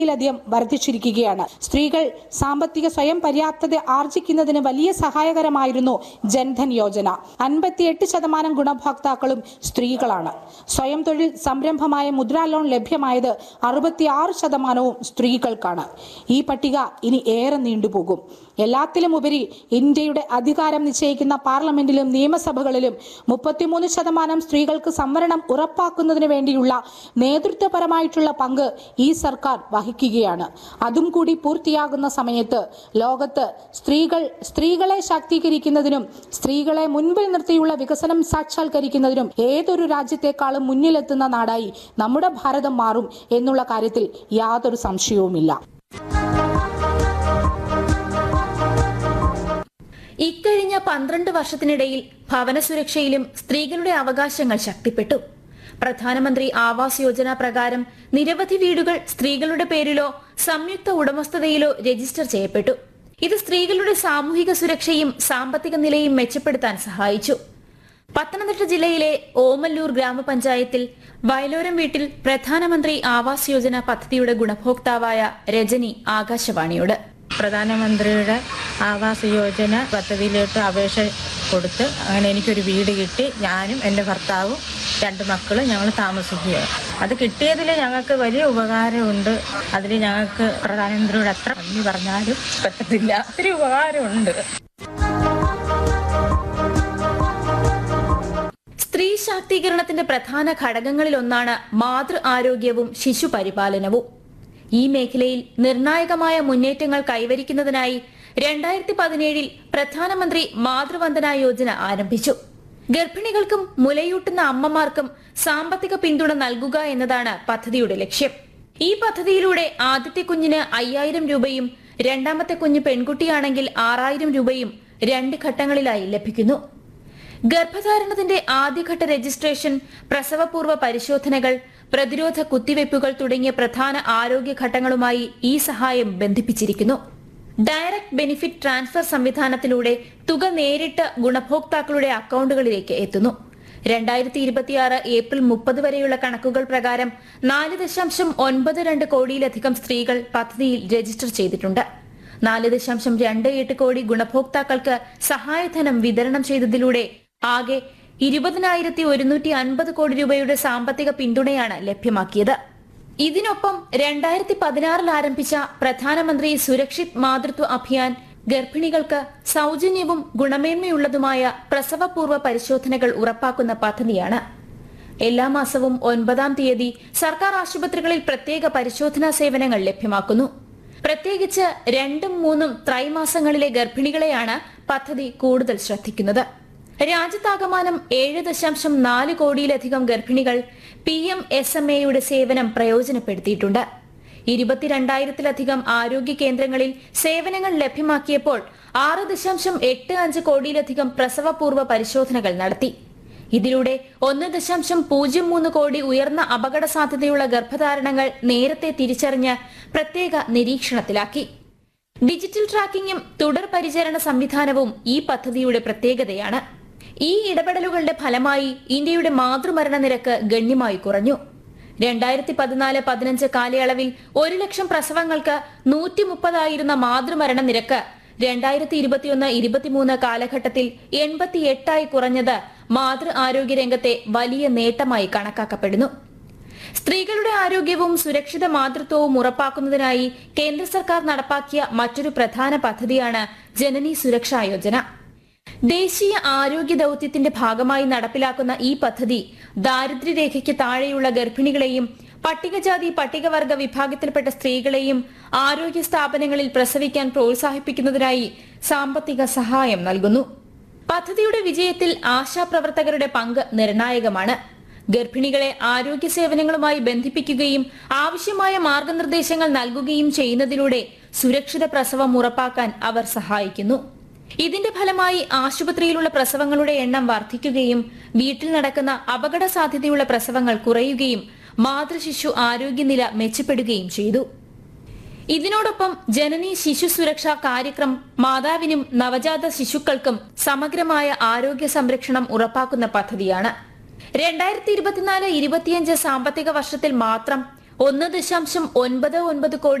ിലധികം വർദ്ധിച്ചിരിക്കുകയാണ് സ്ത്രീകൾ സാമ്പത്തിക സ്വയം പര്യാപ്തത ആർജിക്കുന്നതിന് വലിയ സഹായകരമായിരുന്നു ജൻധൻ യോജന അൻപത്തിയെട്ട് ശതമാനം ഗുണഭോക്താക്കളും സ്ത്രീകളാണ് സ്വയം തൊഴിൽ സംരംഭമായ മുദ്രാ ലോൺ ലഭ്യമായത് അറുപത്തിയാറ് ശതമാനവും സ്ത്രീകൾക്കാണ് ഈ പട്ടിക ഇനി ഏറെ നീണ്ടുപോകും എല്ലാത്തിലും ഉപരി ഇന്ത്യയുടെ അധികാരം നിശ്ചയിക്കുന്ന പാർലമെന്റിലും നിയമസഭകളിലും മുപ്പത്തിമൂന്ന് ശതമാനം സ്ത്രീകൾക്ക് സംവരണം ഉറപ്പാക്കുന്നതിന് വേണ്ടിയുള്ള നേതൃത്വപരമായിട്ടുള്ള പങ്ക് ഈ സർക്കാർ വഹിക്കുകയാണ് അതും കൂടി പൂർത്തിയാകുന്ന സമയത്ത് ലോകത്ത് സ്ത്രീകൾ സ്ത്രീകളെ ശാക്തീകരിക്കുന്നതിനും സ്ത്രീകളെ മുൻപിൽ നിർത്തിയുള്ള വികസനം സാക്ഷാത്കരിക്കുന്നതിനും ഏതൊരു രാജ്യത്തെക്കാളും മുന്നിലെത്തുന്ന നാടായി നമ്മുടെ ഭാരതം മാറും എന്നുള്ള കാര്യത്തിൽ യാതൊരു സംശയവുമില്ല ഇക്കഴിഞ്ഞ പന്ത്രണ്ട് വർഷത്തിനിടയിൽ ഭവന സുരക്ഷയിലും സ്ത്രീകളുടെ അവകാശങ്ങൾ ശക്തിപ്പെട്ടു പ്രധാനമന്ത്രി ആവാസ് യോജന പ്രകാരം നിരവധി വീടുകൾ സ്ത്രീകളുടെ പേരിലോ സംയുക്ത ഉടമസ്ഥതയിലോ രജിസ്റ്റർ ചെയ്യപ്പെട്ടു ഇത് സ്ത്രീകളുടെ സാമൂഹിക സുരക്ഷയും സാമ്പത്തിക നിലയും മെച്ചപ്പെടുത്താൻ സഹായിച്ചു പത്തനംതിട്ട ജില്ലയിലെ ഓമല്ലൂർ ഗ്രാമപഞ്ചായത്തിൽ വയലോരം വീട്ടിൽ പ്രധാനമന്ത്രി ആവാസ് യോജന പദ്ധതിയുടെ ഗുണഭോക്താവായ രജനി ആകാശവാണിയോട് പ്രധാനമന്ത്രിയുടെ ആവാസ് യോജന പദ്ധതിയിലോട്ട് അപേക്ഷ കൊടുത്ത് അങ്ങനെ എനിക്കൊരു വീട് കിട്ടി ഞാനും എൻ്റെ ഭർത്താവും രണ്ട് മക്കളും ഞങ്ങൾ താമസിക്കുകയാണ് അത് കിട്ടിയതിൽ ഞങ്ങൾക്ക് വലിയ ഉപകാരമുണ്ട് അതിൽ ഞങ്ങൾക്ക് പ്രധാനമന്ത്രിയോട് എത്ര നന്ദി പറഞ്ഞാലും പറ്റത്തില്ല ഒത്തിരി ഉപകാരമുണ്ട് സ്ത്രീ ശാക്തീകരണത്തിന്റെ പ്രധാന ഘടകങ്ങളിലൊന്നാണ് മാതൃ ആരോഗ്യവും ശിശു പരിപാലനവും ഈ മേഖലയിൽ നിർണായകമായ മുന്നേറ്റങ്ങൾ കൈവരിക്കുന്നതിനായി രണ്ടായിരത്തി പതിനേഴിൽ പ്രധാനമന്ത്രി മാതൃവന്ദന യോജന ആരംഭിച്ചു ഗർഭിണികൾക്കും മുലയൂട്ടുന്ന അമ്മമാർക്കും സാമ്പത്തിക പിന്തുണ നൽകുക എന്നതാണ് പദ്ധതിയുടെ ലക്ഷ്യം ഈ പദ്ധതിയിലൂടെ ആദ്യത്തെ കുഞ്ഞിന് അയ്യായിരം രൂപയും രണ്ടാമത്തെ കുഞ്ഞ് പെൺകുട്ടിയാണെങ്കിൽ ആറായിരം രൂപയും രണ്ട് ഘട്ടങ്ങളിലായി ലഭിക്കുന്നു ഗർഭധാരണത്തിന്റെ ആദ്യഘട്ട രജിസ്ട്രേഷൻ പ്രസവപൂർവ്വ പരിശോധനകൾ പ്രതിരോധ കുത്തിവയ്പ്പുകൾ തുടങ്ങിയ പ്രധാന ആരോഗ്യ ഘട്ടങ്ങളുമായി ഈ സഹായം ബന്ധിപ്പിച്ചിരിക്കുന്നു ഡയറക്ട് ബെനിഫിറ്റ് ട്രാൻസ്ഫർ സംവിധാനത്തിലൂടെ തുക നേരിട്ട് ഗുണഭോക്താക്കളുടെ അക്കൗണ്ടുകളിലേക്ക് എത്തുന്നു രണ്ടായിരത്തി ഇരുപത്തിയാറ് ഏപ്രിൽ മുപ്പത് വരെയുള്ള കണക്കുകൾ പ്രകാരം നാല് ദശാംശം ഒൻപത് രണ്ട് കോടിയിലധികം സ്ത്രീകൾ പദ്ധതിയിൽ രജിസ്റ്റർ ചെയ്തിട്ടുണ്ട് നാല് ദശാംശം രണ്ട് എട്ട് കോടി ഗുണഭോക്താക്കൾക്ക് സഹായധനം വിതരണം ചെയ്തതിലൂടെ ആകെ ഇരുപതിനായിരത്തി ഒരുന്നൂറ്റി അൻപത് കോടി രൂപയുടെ സാമ്പത്തിക പിന്തുണയാണ് ലഭ്യമാക്കിയത് ഇതിനൊപ്പം രണ്ടായിരത്തി പതിനാറിൽ ആരംഭിച്ച പ്രധാനമന്ത്രി സുരക്ഷിത് മാതൃത്വ അഭിയാൻ ഗർഭിണികൾക്ക് സൗജന്യവും ഗുണമേന്മയുള്ളതുമായ പ്രസവപൂർവ്വ പരിശോധനകൾ ഉറപ്പാക്കുന്ന പദ്ധതിയാണ് എല്ലാ മാസവും ഒൻപതാം തീയതി സർക്കാർ ആശുപത്രികളിൽ പ്രത്യേക പരിശോധനാ സേവനങ്ങൾ ലഭ്യമാക്കുന്നു പ്രത്യേകിച്ച് രണ്ടും മൂന്നും ത്രൈമാസങ്ങളിലെ ഗർഭിണികളെയാണ് പദ്ധതി കൂടുതൽ ശ്രദ്ധിക്കുന്നത് രാജ്യത്താകമാനം ഏഴ് ദശാംശം നാല് കോടിയിലധികം ഗർഭിണികൾ പി എം എസ് എം എയുടെ സേവനം പ്രയോജനപ്പെടുത്തിയിട്ടുണ്ട് ഇരുപത്തിരണ്ടായിരത്തിലധികം ആരോഗ്യ കേന്ദ്രങ്ങളിൽ സേവനങ്ങൾ ലഭ്യമാക്കിയപ്പോൾ ആറ് ദശാംശം എട്ട് അഞ്ച് കോടിയിലധികം പ്രസവപൂർവ്വ പരിശോധനകൾ നടത്തി ഇതിലൂടെ ഒന്ന് ദശാംശം പൂജ്യം മൂന്ന് കോടി ഉയർന്ന അപകട സാധ്യതയുള്ള ഗർഭധാരണങ്ങൾ നേരത്തെ തിരിച്ചറിഞ്ഞ് പ്രത്യേക നിരീക്ഷണത്തിലാക്കി ഡിജിറ്റൽ ട്രാക്കിംഗും തുടർ പരിചരണ സംവിധാനവും ഈ പദ്ധതിയുടെ പ്രത്യേകതയാണ് ഈ ഇടപെടലുകളുടെ ഫലമായി ഇന്ത്യയുടെ മാതൃമരണ നിരക്ക് ഗണ്യമായി കുറഞ്ഞു രണ്ടായിരത്തി പതിനാല് പതിനഞ്ച് കാലയളവിൽ ഒരു ലക്ഷം പ്രസവങ്ങൾക്ക് നൂറ്റി മുപ്പതായിരുന്ന മാതൃമരണ നിരക്ക് രണ്ടായിരത്തി ഇരുപത്തിയൊന്ന് ഇരുപത്തിമൂന്ന് കാലഘട്ടത്തിൽ എൺപത്തിയെട്ടായി കുറഞ്ഞത് മാതൃ ആരോഗ്യ രംഗത്തെ വലിയ നേട്ടമായി കണക്കാക്കപ്പെടുന്നു സ്ത്രീകളുടെ ആരോഗ്യവും സുരക്ഷിത മാതൃത്വവും ഉറപ്പാക്കുന്നതിനായി കേന്ദ്ര സർക്കാർ നടപ്പാക്കിയ മറ്റൊരു പ്രധാന പദ്ധതിയാണ് ജനനി സുരക്ഷാ യോജന ദേശീയ ആരോഗ്യ ദൌത്യത്തിന്റെ ഭാഗമായി നടപ്പിലാക്കുന്ന ഈ പദ്ധതി ദാരിദ്ര്യരേഖയ്ക്ക് താഴെയുള്ള ഗർഭിണികളെയും പട്ടികജാതി പട്ടികവർഗ വിഭാഗത്തിൽപ്പെട്ട സ്ത്രീകളെയും ആരോഗ്യ സ്ഥാപനങ്ങളിൽ പ്രസവിക്കാൻ പ്രോത്സാഹിപ്പിക്കുന്നതിനായി സാമ്പത്തിക സഹായം നൽകുന്നു പദ്ധതിയുടെ വിജയത്തിൽ ആശാപ്രവർത്തകരുടെ പങ്ക് നിർണായകമാണ് ഗർഭിണികളെ ആരോഗ്യ സേവനങ്ങളുമായി ബന്ധിപ്പിക്കുകയും ആവശ്യമായ മാർഗനിർദ്ദേശങ്ങൾ നൽകുകയും ചെയ്യുന്നതിലൂടെ സുരക്ഷിത പ്രസവം ഉറപ്പാക്കാൻ അവർ സഹായിക്കുന്നു ഇതിന്റെ ഫലമായി ആശുപത്രിയിലുള്ള പ്രസവങ്ങളുടെ എണ്ണം വർദ്ധിക്കുകയും വീട്ടിൽ നടക്കുന്ന അപകട സാധ്യതയുള്ള പ്രസവങ്ങൾ കുറയുകയും മാതൃശിശു ആരോഗ്യനില മെച്ചപ്പെടുകയും ചെയ്തു ഇതിനോടൊപ്പം ജനനി ശിശു സുരക്ഷാ കാര്യക്രം മാതാവിനും നവജാത ശിശുക്കൾക്കും സമഗ്രമായ ആരോഗ്യ സംരക്ഷണം ഉറപ്പാക്കുന്ന പദ്ധതിയാണ് രണ്ടായിരത്തി ഇരുപത്തിനാല് ഇരുപത്തിയഞ്ച് സാമ്പത്തിക വർഷത്തിൽ മാത്രം ഒന്ന് ദശാംശം ഒൻപത് ഒൻപത് കോടി